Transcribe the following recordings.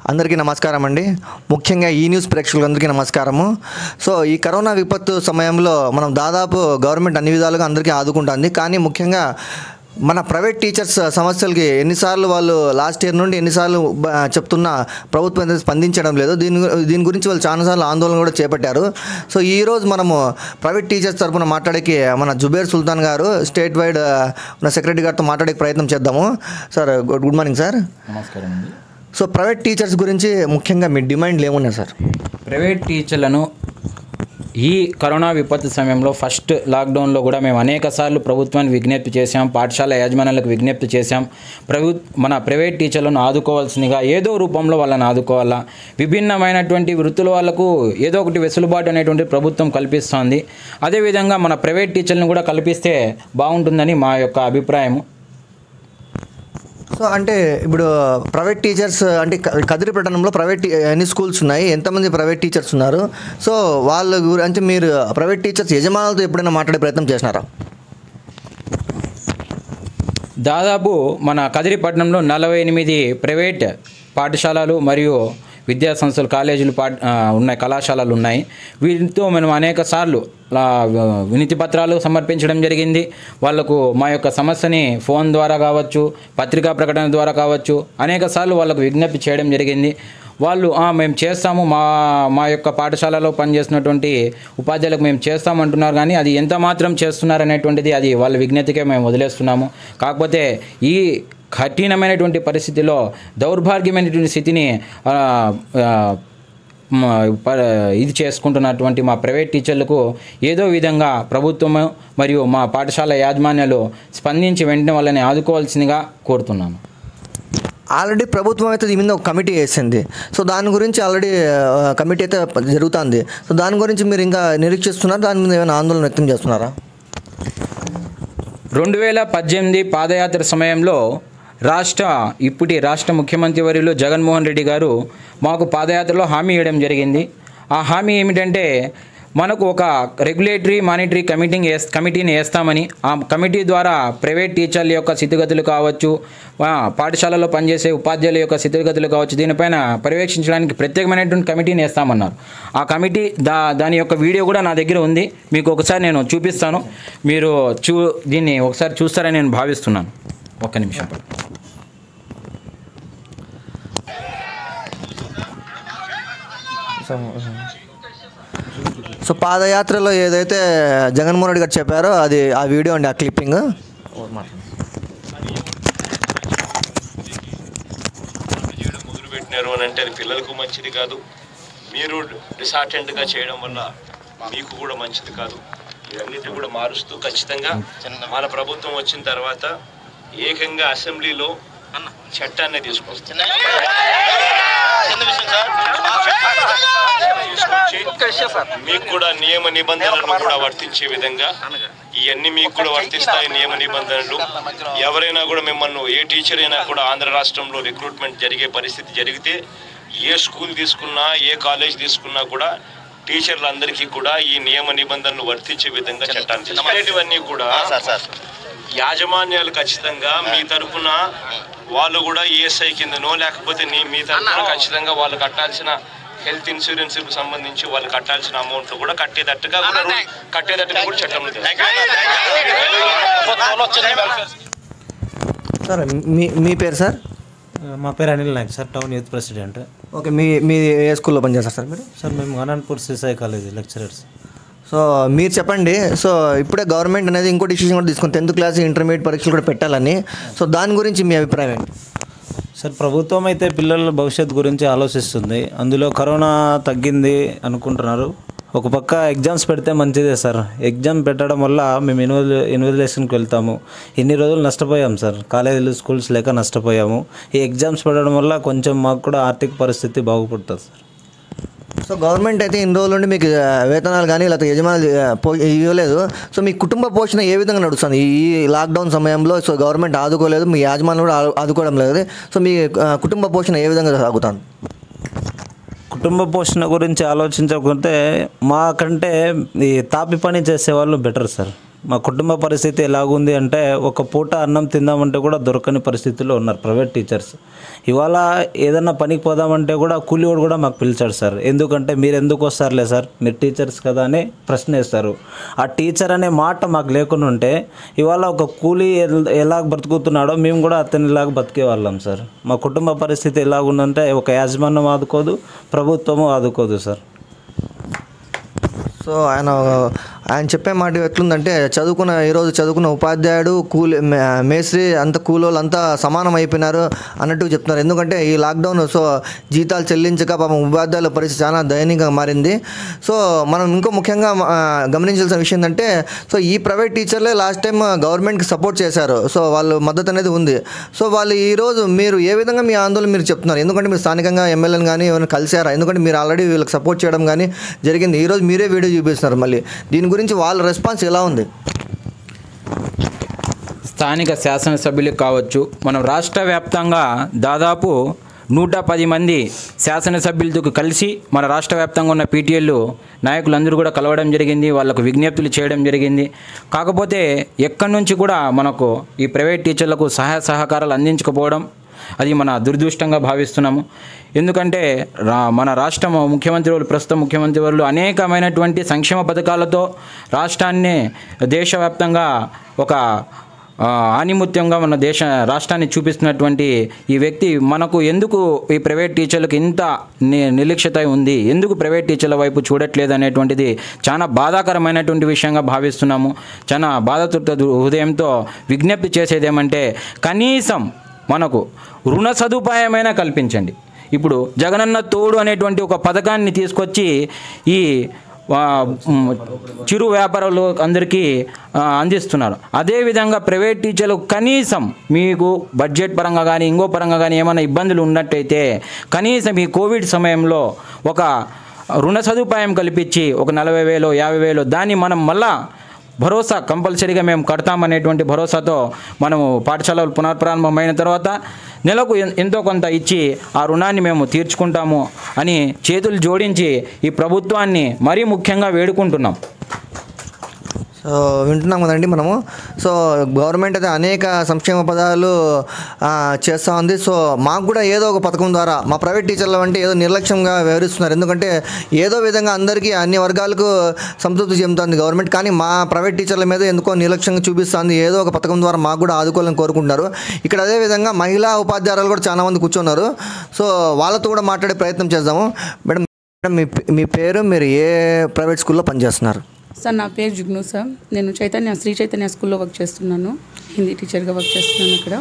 అందరికీ నమస్కారం అండి ముఖ్యంగా ఈ న్యూస్ ప్రేక్షకులందరికీ నమస్కారము సో ఈ కరోనా విపత్తు సమయంలో మనం దాదాపు గవర్నమెంట్ అన్ని విధాలుగా అందరికీ ఆదుకుంటుంది కానీ ముఖ్యంగా మన ప్రైవేట్ టీచర్స్ సమస్యలకి ఎన్నిసార్లు వాళ్ళు లాస్ట్ ఇయర్ నుండి ఎన్నిసార్లు బ- చెప్తున్నా ప్రభుత్వం అనేది స్పందించడం లేదు దీని గు- దీని గురించి వాళ్ళు చాలాసార్లు ఆందోళన కూడా చేపట్టారు సో ఈ రోజు మనము ప్రైవేట్ టీచర్స్ తరపున మాట్లాడేకి మన జుబేర్ సుల్తాన్ గారు స్టేట్ వైడ్ ఆ, ఉన్న సెక్రటరీ గారితో మాట్లాడే ప్రయత్నం చేద్దాము sir good good morning sir నమస్కారం అండి సో ప్రైవేట్ టీచర్స్ గురించి ముఖ్యంగా మీ డిమాండ్లు ఏమున్నాయి సార్ ప్రైవేట్ టీచర్లను ఈ కరోనా విపత్తు సమయంలో ఫస్ట్ లాక్డౌన్లో కూడా మేము అనేక సార్లు ప్రభుత్వానికి విజ్ఞప్తి చేశాం పాఠశాల యాజమాన్యాలకు విజ్ఞప్తి చేశాం ప్రభు మన ప్రైవేట్ టీచర్లను ఆదుకోవాల్సిందిగా ఏదో రూపంలో వాళ్ళని ఆదుకోవాలా విభిన్నమైనటువంటి వృత్తుల వాళ్ళకు ఏదో ఒకటి వెసులుబాటు అనేటువంటి ప్రభుత్వం కల్పిస్తోంది అదేవిధంగా మన ప్రైవేట్ టీచర్లను కూడా కల్పిస్తే బాగుంటుందని మా యొక్క అభిప్రాయం సో అంటే ఇప్పుడు ప్రైవేట్ టీచర్స్ అంటే క- కదిరి పట్టణంలో ప్రైవేట్ టీ- ఎన్ని స్కూల్స్ ఉన్నాయి ఎంతమంది ప్రైవేట్ టీచర్స్ ఉన్నారు సో వాళ్ళ గురించి మీరు ప్రైవేట్ టీచర్స్ యజమానులతో ఎప్పుడైనా మాట్లాడే ప్రయత్నం చేసినారా దాదాపు మన కదిరిపట్నంలో నలభై ఎనిమిది ప్రైవేట్ పాఠశాలలు మరియు విద్యా సంస్థలు కాలేజీలు పా ఆ, ఉన్నాయి కళాశాలలు ఉన్నాయి వీటితో మనం అనేక సార్లు వినతి పత్రాలు సమర్పించడం జరిగింది వాళ్లకు మా యొక్క సమస్యని ఫోన్ ద్వారా కావచ్చు పత్రికా ప్రకటన ద్వారా కావచ్చు అనేక సార్లు వాళ్ళకు విజ్ఞప్తి చేయడం జరిగింది వాళ్ళు "ఆ, మేము చేస్తాము మా మా యొక్క పాఠశాలలో పనిచేస్తున్నటువంటి ఉపాధ్యాయులకు మేము చేస్తామంటున్నారు కానీ అది ఎంత మాత్రం చేస్తున్నారు అనేటువంటిది అది వాళ్ళ విజ్ఞతకే మేము వదిలేస్తున్నాము కాకపోతే ఈ కఠినమైనటువంటి పరిస్థితిలో దౌర్భాగ్యమైనటువంటి స్థితిని ఆ, ఆ, మ- ప- ఇది చేసుకుంటున్నటువంటి మా ప్రైవేట్ టీచర్లకు ఏదో విధంగా ప్రభుత్వము మరియు మా పాఠశాల యాజమాన్యాలు స్పందించి వెంటనే వాళ్ళని ఆదుకోవాల్సిందిగా కోరుతున్నాను ఆల్రెడీ ప్రభుత్వం అయితే దీని మీద ఒక కమిటీ వేసింది సో దాని గురించి ఆల్రెడీ ఆ, కమిటీ అయితే జరుగుతుంది సో దాని గురించి మీరు ఇంకా నిరీక్షిస్తున్నారా దాని మీద ఏమైనా ఆందోళన వ్యక్తం చేస్తున్నారా రెండు వేల పద్దెనిమిది పాదయాత్ర సమయంలో రాష్ట్ర ఇప్పటి రాష్ట్ర ముఖ్యమంత్రి వర్యులు జగన్మోహన్ రెడ్డి గారు మాకు పాదయాత్రలో హామీ ఇవ్వడం జరిగింది ఆ హామీ ఏమిటంటే మనకు ఒక రెగ్యులేటరీ మానిటరీ కమిటీని వేస్ కమిటీని వేస్తామని ఆ కమిటీ ద్వారా ప్రైవేట్ టీచర్ల యొక్క స్థితిగతులు కావచ్చు ఆ, పాఠశాలలో పనిచేసే ఉపాధ్యాయుల యొక్క స్థితిగతులు కావచ్చు దీనిపైన పర్యవేక్షించడానికి ప్రత్యేకమైనటువంటి కమిటీని వేస్తామన్నారు ఆ కమిటీ దా దాని యొక్క వీడియో కూడా నా దగ్గర ఉంది మీకు ఒకసారి నేను చూపిస్తాను మీరు చూ దీన్ని ఒకసారి చూస్తారని నేను భావిస్తున్నాను ఒక్క నిమిషం సో పాదయాత్రలో ఏదైతే జగన్మోహన్ రెడ్డి గారు చెప్పారో అది ఆ వీడియో అండి ఆ క్లిప్పింగ్ చేయడం మొదలుపెట్టినారు అని అంటే అది పిల్లలకు మంచిది కాదు మీరు డిసార్టెంట్గా చేయడం వల్ల మీకు కూడా మంచిది కాదు ఇవన్నిటి కూడా మారుస్తూ ఖచ్చితంగా మన ప్రభుత్వం వచ్చిన తర్వాత ఏకంగా అసెంబ్లీలో చట్టాన్ని తీసుకొస్తాం తీసుకొచ్చి మీకు కూడా నియమ నిబంధనలను కూడా వర్తించే విధంగా ఇవన్నీ మీకు కూడా వర్తిస్తాయి నియమ నిబంధనలు ఎవరైనా కూడా మిమ్మల్ని ఏ టీచర్ అయినా కూడా ఆంధ్ర రాష్ట్రంలో రిక్రూట్మెంట్ జరిగే పరిస్థితి జరిగితే ఏ స్కూల్ తీసుకున్నా ఏ కాలేజ్ తీసుకున్నా కూడా టీచర్లందరికీ కూడా ఈ నియమ నిబంధనలు వర్తించే విధంగా చట్టాన్ని తీసుకునేటివన్నీ కూడా యాజమాన్యాలు ఖచ్చితంగా మీ తరపున వాళ్ళు కూడా ఈఎస్ఐ కిందనో లేకపోతే నీ మీ తరపున ఖచ్చితంగా వాళ్ళు కట్టాల్సిన హెల్త్ ఇన్సూరెన్స్ కు సంబంధించి వాళ్ళు కట్టాల్సిన అమౌంట్ కూడా కట్టేటట్టుగా కూడా రూ- కట్టేటట్టుగా కూడా చట్టంలో తెలుసు. సార్ మీ మీ పేరు సార్ మా పేరు Anil Nayak sir town youth president okay మీ మీ ఏ స్కూల్లో పనిచేస్తారు సార్ మీరు సార్ మేము అనంతపూర్ సిసాయి కాలేజీ లెక్చరర్స్ సో మీరు చెప్పండి సో ఇప్పుడే గవర్నమెంట్ అనేది ఇంకో డిసిషన్ కూడా తీసుకుని టెన్త్ క్లాస్ ఇంటర్మీడియట్ పరీక్షలు కూడా పెట్టాలని సో దాని గురించి మీ అభిప్రాయం ఏంటి సార్ ప్రభుత్వం అయితే పిల్లల భవిష్యత్తు గురించి ఆలోచిస్తుంది అందులో కరోనా తగ్గింది అనుకుంటున్నారు ఒక పక్క ఎగ్జామ్స్ పెడితే మంచిదే సార్ ఎగ్జామ్ పెట్టడం వల్ల మేము ఇన్వెల్ ఇన్వెజిలేషన్కి వెళ్తాము ఇన్ని రోజులు నష్టపోయాం సార్ కాలేజీలు స్కూల్స్ లేక నష్టపోయాము ఈ ఎగ్జామ్స్ పెట్టడం వల్ల కొంచెం మాకు కూడా ఆర్థిక పరిస్థితి బాగుపడుతుంది సార్ సో గవర్నమెంట్ అయితే ఇన్ని రోజుల నుండి మీకు ఆ, వేతనాలు కానీ లేకపోతే యజమానులు ఆ, పో ఇవ్వలేదు సో మీ కుటుంబ పోషణ ఏ విధంగా నడుస్తుంది ఈ లాక్డౌన్ సమయంలో సో గవర్నమెంట్ ఆదుకోలేదు మీ యాజమాన్యం కూడా ఆ- ఆదుకోవడం లేదు సో మీ ఆ, కుటుంబ పోషణ ఏ విధంగా సాగుతుంది కుటుంబ పోషణ గురించి ఆలోచించకపోతే మాకంటే ఈ తాపి పని చేసేవాళ్ళు బెటర్ సార్ మా కుటుంబ పరిస్థితి ఎలాగుంది అంటే ఒక పూట అన్నం తిందామంటే కూడా దొరకని పరిస్థితిలో ఉన్నారు ప్రైవేట్ టీచర్స్ ఇవాళ ఏదన్నా పనికి పోదామంటే కూడా కూలివాడు కూడా మాకు పిలిచాడు సార్ ఎందుకంటే మీరు ఎందుకు వస్తారులే సార్ మీరు టీచర్స్ కదా అని ప్రశ్న వేస్తారు ఆ టీచర్ అనే మాట మాకు లేకుండా ఉంటే ఇవాళ ఒక కూలీ ఎల్- ఎలా బ్రతుకుతున్నాడో మేము కూడా అతనిలాగా బతికే వాళ్ళం సార్ మా కుటుంబ పరిస్థితి ఎలాగుందంటే ఒక యాజమాన్యం ఆదుకోదు ప్రభుత్వము ఆదుకోదు సార్ సో ఆయన ఆయన చెప్పే మాట ఎట్లుందంటే చదువుకున్న ఈరోజు చదువుకున్న ఉపాధ్యాయుడు కూలి మే- మేస్త్రి అంత కూలోళ్ళు అంతా సమానం అయిపోయినారు అన్నట్టు చెప్తున్నారు ఎందుకంటే ఈ లాక్డౌన్ సో జీతాలు చెల్లించక పాపం ఉపాధ్యాయుల పరిస్థితి చాలా దయనీయంగా మారింది సో మనం ఇంకో ముఖ్యంగా ఆ, గమనించాల్సిన విషయం ఏంటంటే సో ఈ ప్రైవేట్ టీచర్లే లాస్ట్ టైం గవర్నమెంట్కి సపోర్ట్ చేశారు సో వాళ్ళు మద్దతు అనేది ఉంది సో వాళ్ళు ఈరోజు మీరు ఏ విధంగా మీ ఆందోళన మీరు చెప్తున్నారు ఎందుకంటే మీరు స్థానికంగా ఎమ్మెల్యేని కానీ ఏమైనా కలిసారా ఎందుకంటే మీరు ఆల్రెడీ వీళ్ళకి సపోర్ట్ చేయడం కానీ జరిగింది ఈరోజు మీరే వీడియో చూపిస్తున్నారు మళ్ళీ దీని గురించి వాళ్ళ రెస్పాన్స్ ఎలా ఉంది స్థానిక శాసనసభ్యులకు కావచ్చు మనం రాష్ట్ర వ్యాప్తంగా దాదాపు నూట పది మంది శాసనసభ్యులతో కలిసి మన రాష్ట్ర వ్యాప్తంగా ఉన్న పీటీఎల్లు నాయకులందరూ కూడా కలవడం జరిగింది వాళ్ళకు విజ్ఞప్తులు చేయడం జరిగింది కాకపోతే ఎక్కడి నుంచి కూడా మనకు ఈ ప్రైవేట్ టీచర్లకు సహాయ సహకారాలు అందించకపోవడం అది మన దురదృష్టంగా భావిస్తున్నాము ఎందుకంటే రా మన రాష్ట్ర ముఖ్యమంత్రి వాళ్ళు ప్రస్తుత ముఖ్యమంత్రి వాళ్ళు అనేకమైనటువంటి సంక్షేమ పథకాలతో రాష్ట్రాన్ని దేశవ్యాప్తంగా ఒక ఆ, ఆనిముత్యంగా మన దేశ రాష్ట్రాన్ని చూపిస్తున్నటువంటి ఈ వ్యక్తి మనకు ఎందుకు ఈ ప్రైవేట్ టీచర్లకు ఇంత ని నిర్లక్ష్యత ఉంది ఎందుకు ప్రైవేట్ టీచర్ల వైపు చూడట్లేదు అనేటువంటిది చాలా బాధాకరమైనటువంటి విషయంగా భావిస్తున్నాము చాలా బాధతో హృదయంతో విజ్ఞప్తి చేసేది ఏమంటే కనీసం మనకు రుణ సదుపాయమైనా కల్పించండి ఇప్పుడు జగనన్న తోడు అనేటువంటి ఒక పథకాన్ని తీసుకొచ్చి ఈ ఆ, మ్, చిరు వ్యాపారులు అందరికీ ఆ, అందిస్తున్నారు అదేవిధంగా ప్రైవేట్ టీచర్లు కనీసం మీకు బడ్జెట్ పరంగా కానీ ఇంకో పరంగా కానీ ఏమైనా ఇబ్బందులు ఉన్నట్టయితే కనీసం ఈ కోవిడ్ సమయంలో ఒక రుణ సదుపాయం కల్పించి ఒక నలభై వేలు యాభై వేలు దాన్ని మనం మళ్ళా భరోసా కంపల్సరీగా మేము కడతామనేటువంటి భరోసాతో మనము పాఠశాలలు పునఃప్రారంభమైన తర్వాత నెలకు ఎన్- ఎంతో కొంత ఇచ్చి ఆ రుణాన్ని మేము తీర్చుకుంటాము అని చేతులు జోడించి ఈ ప్రభుత్వాన్ని మరీ ముఖ్యంగా వేడుకుంటున్నాం సో వింటున్నాం కదండి మనము సో గవర్నమెంట్ అయితే అనేక సంక్షేమ పదాలు ఆ, చేస్తూ ఉంది సో మాకు కూడా ఏదో ఒక పథకం ద్వారా మా ప్రైవేట్ టీచర్లు అంటే ఏదో నిర్లక్ష్యంగా వ్యవహరిస్తున్నారు ఎందుకంటే ఏదో విధంగా అందరికీ అన్ని వర్గాలకు సంతృప్తి చెందుతుంది గవర్నమెంట్ కానీ మా ప్రైవేట్ టీచర్ల మీద ఎందుకో నిర్లక్ష్యంగా చూపిస్తుంది ఏదో ఒక పథకం ద్వారా మాకు కూడా ఆదుకోవాలని కోరుకుంటున్నారు ఇక్కడ అదే విధంగా మహిళా ఉపాధ్యాయులు కూడా చాలా మంది కూర్చున్నారు సో వాళ్ళతో కూడా మాట్లాడే ప్రయత్నం చేద్దాము మేడం మేడం మీ మీ పేరు మీరు ఏ ప్రైవేట్ స్కూల్లో పనిచేస్తున్నారు సార్ నా పేరు జుగ్ను సార్ నేను చైతన్య శ్రీ చైతన్య స్కూల్లో వర్క్ చేస్తున్నాను హిందీ టీచర్గా వర్క్ చేస్తున్నాను అక్కడ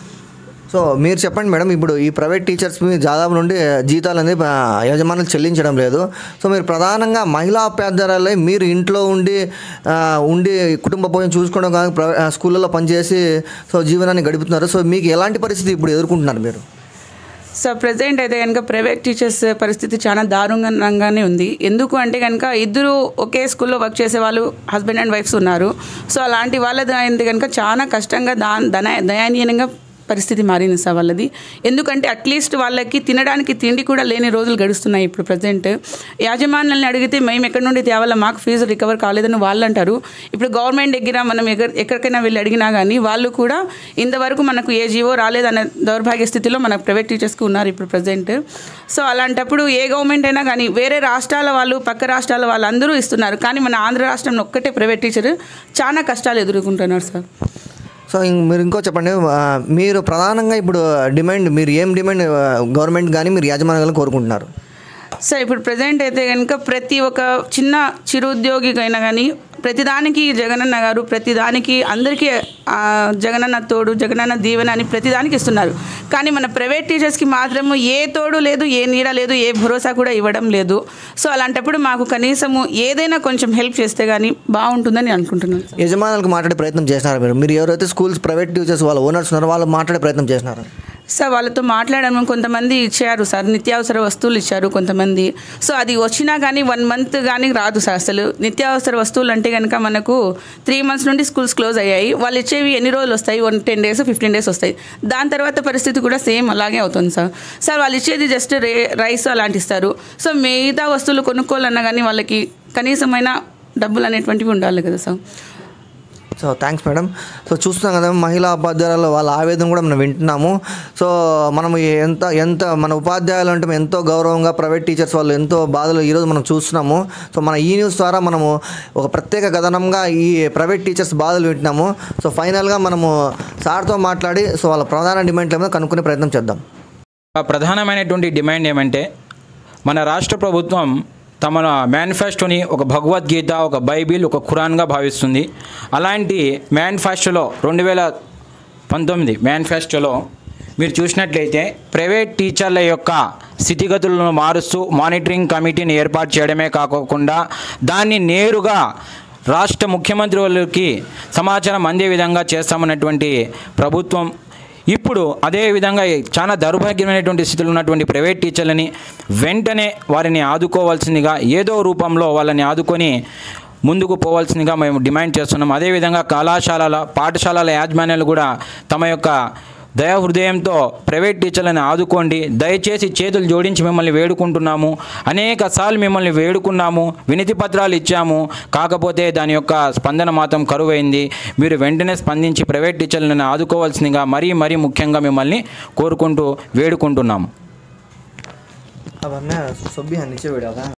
సో మీరు చెప్పండి మేడం ఇప్పుడు ఈ ప్రైవేట్ టీచర్స్ మీ దాదాపు నుండి జీతాలు అనేది ఆ, యజమానులు చెల్లించడం లేదు సో మీరు ప్రధానంగా మహిళా ఉపాధ్యాయులే మీరు ఇంట్లో ఉండి ఆ, ఉండి కుటుంబ పోషణ చూసుకోవడం కానీ ప్రైవే- ఆ, స్కూళ్ళలో పనిచేసి సో జీవనాన్ని గడుపుతున్నారు సో మీకు ఎలాంటి పరిస్థితి ఇప్పుడు ఎదుర్కొంటున్నారు మీరు సార్ ప్రజెంట్ అయితే కనుక ప్రైవేట్ టీచర్స్ పరిస్థితి చాలా దారుణంగానే ఉంది ఎందుకు అంటే కనుక ఇద్దరు ఒకే స్కూల్లో వర్క్ చేసే వాళ్ళు హస్బెండ్ అండ్ వైఫ్స్ ఉన్నారు సో అలాంటి వాళ్ళది అయితే కనుక చాలా కష్టంగా దా దన దయనీయంగా పరిస్థితి మారింది సార్ వాళ్ళది ఎందుకంటే అట్లీస్ట్ వాళ్ళకి తినడానికి తిండి కూడా లేని రోజులు గడుస్తున్నాయి ఇప్పుడు ప్రజెంట్ యాజమాన్యాన్ని అడిగితే మేము ఎక్కడి నుండి తేవాలా మాకు ఫీజు రికవర్ కాలేదని వాళ్ళు అంటారు ఇప్పుడు గవర్నమెంట్ దగ్గర మనం ఎక్కడ ఎక్కడికైనా వెళ్ళి అడిగినా కానీ వాళ్ళు కూడా ఇంతవరకు మనకు ఏ జీవో రాలేదనే దౌర్భాగ్య స్థితిలో మన ప్రైవేట్ టీచర్స్కి ఉన్నారు ఇప్పుడు ప్రజెంట్ సో అలాంటప్పుడు ఏ గవర్నమెంట్ అయినా కానీ వేరే రాష్ట్రాల వాళ్ళు పక్క రాష్ట్రాల వాళ్ళు అందరూ ఇస్తున్నారు కానీ మన ఆంధ్ర రాష్ట్రంలో ఒక్కటే ప్రైవేట్ టీచర్ చాలా కష్టాలు ఎదుర్కొంటున్నారు సార్ సో ఇం- మీరు ఇంకో చెప్పండి ఆ, మీరు ప్రధానంగా ఇప్పుడు డిమాండ్ మీరు ఏం డిమాండ్ ఆ, గవర్నమెంట్ కానీ మీరు యాజమాన్యాలను కోరుకుంటున్నారు సో ఇప్పుడు ప్రజెంట్ అయితే కనుక ప్రతి ఒక్క చిన్న చిరుద్యోగికైనా కానీ ప్రతిదానికి జగనన్న గారు ప్రతిదానికి అందరికీ ఆ, జగనన్న తోడు జగనన్న దీవెన అని ప్రతిదానికి ఇస్తున్నారు కానీ మన ప్రైవేట్ టీచర్స్కి మాత్రము ఏ తోడు లేదు ఏ నీడ లేదు ఏ భరోసా కూడా ఇవ్వడం లేదు సో అలాంటప్పుడు మాకు కనీసము ఏదైనా కొంచెం హెల్ప్ చేస్తే కానీ బాగుంటుందని అనుకుంటున్నాను సార్. యజమానులకు మాట్లాడే ప్రయత్నం చేసినారు మీరు మీరు ఎవరైతే స్కూల్స్ ప్రైవేట్ టీచర్స్ వాళ్ళ ఓనర్స్ ఉన్నారో వాళ్ళు మాట్లాడే ప్రయత్నం చేసినారు సార్ వాళ్ళతో మాట్లాడాము కొంతమంది ఇచ్చారు సార్ నిత్యావసర వస్తువులు ఇచ్చారు కొంతమంది సో అది వచ్చినా కానీ వన్ మంత్ కానీ రాదు సార్ అసలు నిత్యావసర వస్తువులు అంటే కనుక మనకు త్రీ మంత్స్ నుండి స్కూల్స్ క్లోజ్ అయ్యాయి వాళ్ళు ఇచ్చేవి ఎన్ని రోజులు వస్తాయి one ten days fifteen days వస్తాయి దాని తర్వాత పరిస్థితి కూడా సేమ్ అలాగే అవుతుంది సార్ సార్ వాళ్ళు ఇచ్చేది జస్ట్ రే రైస్ అలాంటి ఇస్తారు సో మిగతా వస్తువులు కొనుక్కోవాలన్నా కానీ వాళ్ళకి కనీసమైన డబ్బులు అనేటువంటివి ఉండాలి కదా sir so thanks madam so చూస్తున్నాం కదా మహిళా ఉపాధ్యాయుల వాళ్ళ ఆవేదన కూడా మనం వింటున్నాము సో మనం ఎంత ఎంత మన ఉపాధ్యాయులు అంటే ఎంతో గౌరవంగా ప్రైవేట్ టీచర్స్ వాళ్ళు ఎంతో బాధలు ఈరోజు మనం చూస్తున్నాము సో మన ఈ న్యూస్ ద్వారా మనము ఒక ప్రత్యేక కథనంగా ఈ ప్రైవేట్ టీచర్స్ బాధలు వింటున్నాము సో ఫైనల్గా మనము సార్తో మాట్లాడి సో వాళ్ళ ప్రధాన డిమాండ్ల మీద కనుక్కునే ప్రయత్నం చేద్దాం ఆ ప్రధానమైనటువంటి డిమాండ్ ఏమంటే మన రాష్ట్ర ప్రభుత్వం తమ మేనిఫెస్టోని ఒక భగవద్గీత ఒక బైబిల్ ఒక ఖురాన్గా భావిస్తుంది అలాంటి మేనిఫెస్టోలో రెండు వేల పంతొమ్మిది మేనిఫెస్టోలో మీరు చూసినట్లయితే ప్రైవేట్ టీచర్ల యొక్క స్థితిగతులను మారుస్తూ మానిటరింగ్ కమిటీని ఏర్పాటు చేయడమే కాకుండా దాన్ని నేరుగా రాష్ట్ర ముఖ్యమంత్రి వాళ్ళకి సమాచారం అందే విధంగా చేస్తామన్నటువంటి ప్రభుత్వం ఇప్పుడు అదే విధంగా చాలా దౌర్భాగ్యమైనటువంటి స్థితిలో ఉన్నటువంటి ప్రైవేట్ టీచర్లని వెంటనే వారిని ఆదుకోవాల్సిందిగా ఏదో రూపంలో వాళ్ళని ఆదుకొని ముందుకు పోవాల్సిందిగా మేము డిమాండ్ చేస్తున్నాం అదేవిధంగా కళాశాలల పాఠశాలల యాజమాన్యాలు కూడా తమ యొక్క దయా హృదయంతో ప్రైవేట్ టీచర్లను ఆదుకోండి దయచేసి చేతులు జోడించి మిమ్మల్ని వేడుకుంటున్నాము అనేక సార్లు మిమ్మల్ని వేడుకున్నాము వినతి పత్రాలు ఇచ్చాము కాకపోతే దాని యొక్క స్పందన మాత్రం కరువైంది మీరు వెంటనే స్పందించి ప్రైవేట్ టీచర్లను ఆదుకోవాల్సిందిగా మరీ మరీ ముఖ్యంగా మిమ్మల్ని కోరుకుంటూ వేడుకుంటున్నాము అవన్నీ సొబ్బి అన్ని